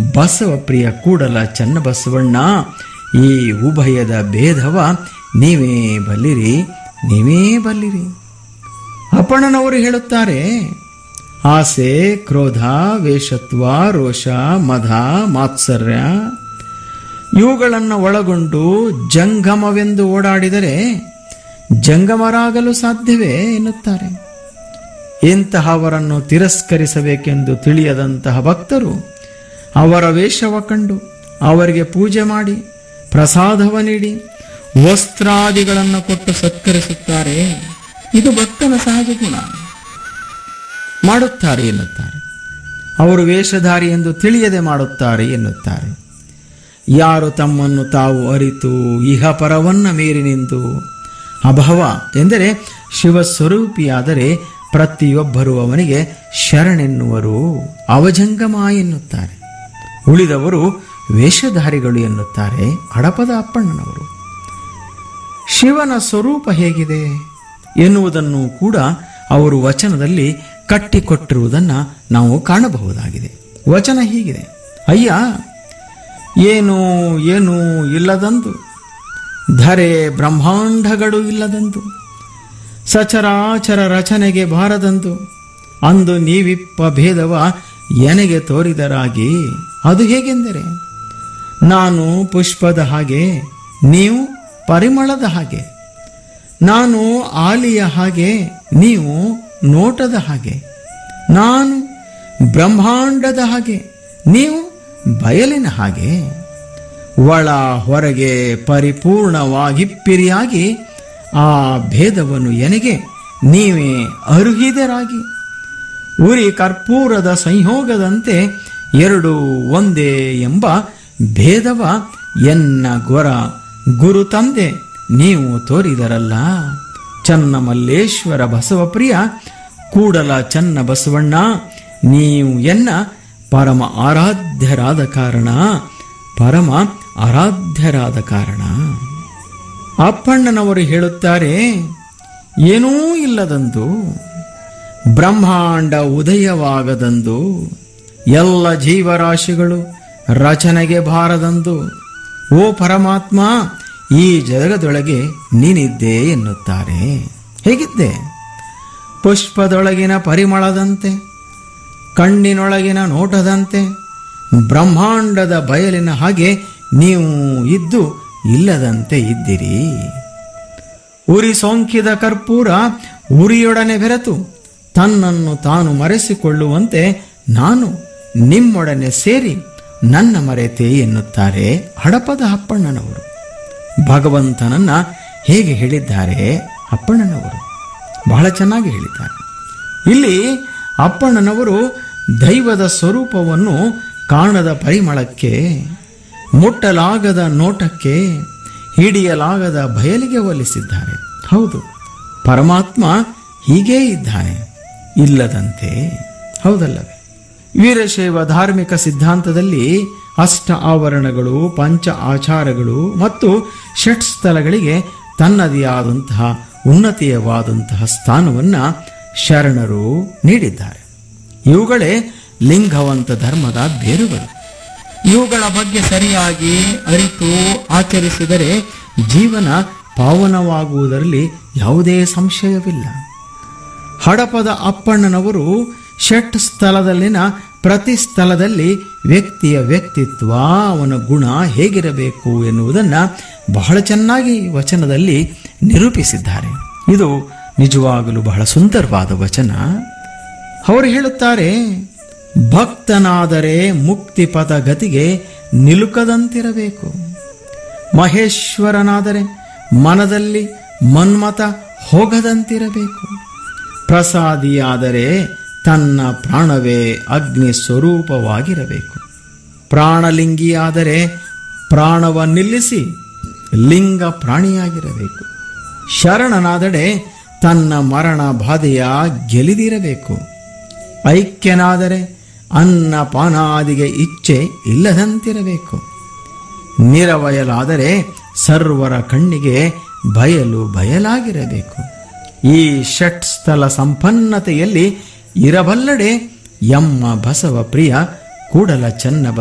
ಬಸವಪ್ರಿಯ ಕೂಡಲ ಚನ್ನಬಸವಣ್ಣ ಈ ಉಭಯದ ಭೇದವ ನೀವೇ ಬಲ್ಲಿರಿ ನೀವೇ ಬಲ್ಲಿರಿ ಅಪ್ಪಣ್ಣನವರು ಹೇಳುತ್ತಾರೆ ಆಸೆ ಕ್ರೋಧ ವೇಷತ್ವ ರೋಷ ಮದ ಮಾತ್ಸರ್ಯ ಇವುಗಳನ್ನು ಒಳಗೊಂಡು ಜಂಗಮವೆಂದು ಓಡಾಡಿದರೆ ಜಂಗಮರಾಗಲು ಸಾಧ್ಯವೇ ಎನ್ನುತ್ತಾರೆ ಇಂತಹವರನ್ನು ತಿರಸ್ಕರಿಸಬೇಕೆಂದು ತಿಳಿಯದಂತಹ ಭಕ್ತರು ಅವರ ವೇಷವ ಕಂಡು ಅವರಿಗೆ ಪೂಜೆ ಮಾಡಿ ಪ್ರಸಾದವ ನೀಡಿ ವಸ್ತ್ರಾದಿಗಳನ್ನು ಕೊಟ್ಟು ಸತ್ಕರಿಸುತ್ತಾರೆ ಇದು ಭಕ್ತನ ಸಹಜ ಗುಣ ಮಾಡುತ್ತಾರೆ ಎನ್ನುತ್ತಾರೆ ಅವರು ವೇಷಧಾರಿ ಎಂದು ತಿಳಿಯದೆ ಮಾಡುತ್ತಾರೆ ಎನ್ನುತ್ತಾರೆ ಯಾರು ತಮ್ಮನ್ನು ತಾವು ಅರಿತು ಇಹಪರವನ್ನ ಮೀರಿ ನಿಂತು ಅಭವ ಎಂದರೆ ಶಿವಸ್ವರೂಪಿಯಾದರೆ ಪ್ರತಿಯೊಬ್ಬರೂ ಅವನಿಗೆ ಶರಣೆನ್ನುವರು ಅವಜಂಗಮ ಎನ್ನುತ್ತಾರೆ ಉಳಿದವರು ವೇಷಧಾರಿಗಳು ಎನ್ನುತ್ತಾರೆ ಹಡಪದ ಅಪ್ಪಣ್ಣನವರು ಶಿವನ ಸ್ವರೂಪ ಹೇಗಿದೆ ಎನ್ನುವುದನ್ನು ಕೂಡ ಅವರು ವಚನದಲ್ಲಿ ಕಟ್ಟಿಕೊಟ್ಟಿರುವುದನ್ನು ನಾವು ಕಾಣಬಹುದಾಗಿದೆ ವಚನ ಹೀಗಿದೆ ಅಯ್ಯ ಏನು ಏನು ಇಲ್ಲದಂದು ಧರೆ ಬ್ರಹ್ಮಾಂಡಗಳು ಇಲ್ಲದಂದು ಸಚರಾಚರ ರಚನೆಗೆ ಬಾರದಂದು ಅಂದು ನೀವಿಪ್ಪ ಭೇದವ ಎನಗೆ ತೋರಿದರಾಗಿ ಅದು ಹೇಗೆಂದರೆ ನಾನು ಪುಷ್ಪದ ಹಾಗೆ ನೀವು ಪರಿಮಳದ ಹಾಗೆ ನಾನು ಆಲಿಯ ಹಾಗೆ ನೀವು ನೋಟದ ಹಾಗೆ ನಾನು ಬ್ರಹ್ಮಾಂಡದ ಹಾಗೆ ನೀವು ಬಯಲಿನ ಹಾಗೆ ಒಳ ಹೊರಗೆ ಪರಿಪೂರ್ಣವಾಗಿಪ್ಪಿರಿಯಾಗಿ ಆ ಭೇದವನ್ನು ಎನಗೆ ನೀವೇ ಅರುಹಿದರಾಗಿ ಉರಿ ಕರ್ಪೂರದ ಸಂಯೋಗದಂತೆ ಎರಡು ಒಂದೇ ಎಂಬ ಭೇದವ ಎನ್ನ ಗೊರ ಗುರು ತಂದೆ ನೀವು ತೋರಿದರಲ್ಲ ಚನ್ನ ಮಲ್ಲೇಶ್ವರ ಬಸವಪ್ರಿಯ ಕೂಡಲ ಚನ್ನ ಬಸವಣ್ಣ ನೀವು ಎನ್ನ ಪರಮ ಆರಾಧ್ಯರಾದ ಕಾರಣ ಪರಮ ಆರಾಧ್ಯರಾದ ಕಾರಣ ಅಪ್ಪಣ್ಣನವರು ಹೇಳುತ್ತಾರೆ ಏನೂ ಇಲ್ಲದಂದು ಬ್ರಹ್ಮಾಂಡ ಉದಯವಾಗದಂದು ಎಲ್ಲ ಜೀವರಾಶಿಗಳು ರಚನೆಗೆ ಬಾರದಂದು ಓ ಪರಮಾತ್ಮ ಈ ಜಗದೊಳಗೆ ನೀನಿದ್ದೆ ಎನ್ನುತ್ತಾರೆ ಹೇಗಿದ್ದೆ ಪುಷ್ಪದೊಳಗಿನ ಪರಿಮಳದಂತೆ ಕಣ್ಣಿನೊಳಗಿನ ನೋಟದಂತೆ ಬ್ರಹ್ಮಾಂಡದ ಬಯಲಿನ ಹಾಗೆ ನೀವು ಇದ್ದು ಇಲ್ಲದಂತೆ ಇದ್ದಿರಿ ಉರಿ ಸೋಂಕಿದ ಕರ್ಪೂರ ಉರಿಯೊಡನೆ ಬೆರೆತು ತನ್ನನ್ನು ತಾನು ಮರೆಸಿಕೊಳ್ಳುವಂತೆ ನಾನು ನಿಮ್ಮೊಡನೆ ಸೇರಿ ನನ್ನ ಮರೆತೆ ಎನ್ನುತ್ತಾರೆ ಹಡಪದ ಅಪ್ಪಣ್ಣನವರು ಭಗವಂತನನ್ನ ಹೇಗೆ ಹೇಳಿದ್ದಾರೆ ಅಪ್ಪಣ್ಣನವರು ಬಹಳ ಚೆನ್ನಾಗಿ ಹೇಳಿದ್ದಾರೆ ಇಲ್ಲಿ ಅಪ್ಪಣ್ಣನವರು ದೈವದ ಸ್ವರೂಪವನ್ನು ಕಾಣದ ಪರಿಮಳಕ್ಕೆ ಮುಟ್ಟಲಾಗದ ನೋಟಕ್ಕೆ ಹಿಡಿಯಲಾಗದ ಬಯಲಿಗೆ ಹೋಲಿಸಿದ್ದಾರೆ ಹೌದು ಪರಮಾತ್ಮ ಹೀಗೇ ಇದ್ದಾನೆ ಇಲ್ಲದಂತೆ ಹೌದಲ್ಲವೇ ವೀರಶೈವ ಧಾರ್ಮಿಕ ಸಿದ್ಧಾಂತದಲ್ಲಿ ಅಷ್ಟ ಆವರಣಗಳು ಪಂಚ ಆಚಾರಗಳು ಮತ್ತು ಷಟ್ ಸ್ಥಳಗಳಿಗೆ ತನ್ನದೇ ಆದಂತಹ ಉನ್ನತೀಯವಾದಂತಹ ಸ್ಥಾನವನ್ನ ಶರಣರು ನೀಡಿದ್ದಾರೆ ಇವುಗಳೇ ಲಿಂಗವಂತ ಧರ್ಮದ ಬೇರುಗಳು ಇವುಗಳ ಬಗ್ಗೆ ಸರಿಯಾಗಿ ಅರಿತು ಆಚರಿಸಿದರೆ ಜೀವನ ಪಾವನವಾಗುವುದರಲ್ಲಿ ಯಾವುದೇ ಸಂಶಯವಿಲ್ಲ ಹಡಪದ ಅಪ್ಪಣ್ಣನವರು ಷಟ್ ಸ್ಥಳದಲ್ಲಿನ ಪ್ರತಿ ಸ್ಥಳದಲ್ಲಿ ವ್ಯಕ್ತಿಯ ವ್ಯಕ್ತಿತ್ವ ಅವನ ಗುಣ ಹೇಗಿರಬೇಕು ಎನ್ನುವುದನ್ನು ಬಹಳ ಚೆನ್ನಾಗಿ ವಚನದಲ್ಲಿ ನಿರೂಪಿಸಿದ್ದಾರೆ ಇದು ನಿಜವಾಗಲೂ ಬಹಳ ಸುಂದರವಾದ ವಚನ ಅವರು ಹೇಳುತ್ತಾರೆ ಭಕ್ತನಾದರೆ ಮುಕ್ತಿಪಥ ಗತಿಗೆ ನಿಲುಕದಂತಿರಬೇಕು ಮಹೇಶ್ವರನಾದರೆ ಮನದಲ್ಲಿ ಮನ್ಮತ ಹೋಗದಂತಿರಬೇಕು ಪ್ರಸಾದಿಯಾದರೆ ತನ್ನ ಪ್ರಾಣವೇ ಅಗ್ನಿ ಸ್ವರೂಪವಾಗಿರಬೇಕು ಪ್ರಾಣಲಿಂಗಿಯಾದರೆ ಪ್ರಾಣವ ನಿಲ್ಲಿಸಿ ಲಿಂಗ ಪ್ರಾಣಿಯಾಗಿರಬೇಕು ಶರಣನಾದಡೆ ತನ್ನ ಮರಣ ಬಾಧೆಯ ಗೆಲಿದಿರಬೇಕು ಐಕ್ಯನಾದರೆ ಅನ್ನ ಪಾನಾದಿಗೆ ಇಚ್ಛೆ ಇಲ್ಲದಂತಿರಬೇಕು ನಿರವಯಲಾದರೆ ಸರ್ವರ ಕಣ್ಣಿಗೆ ಬಯಲು ಬಯಲಾಗಿರಬೇಕು ಈ ಷಟ್ ಸ್ಥಳ ಸಂಪನ್ನತೆಯಲ್ಲಿ ಇರಬಲ್ಲಡೆ ಎಮ್ಮ ಬಸವ ಪ್ರಿಯ ಕೂಡಲ ಚನ್ನ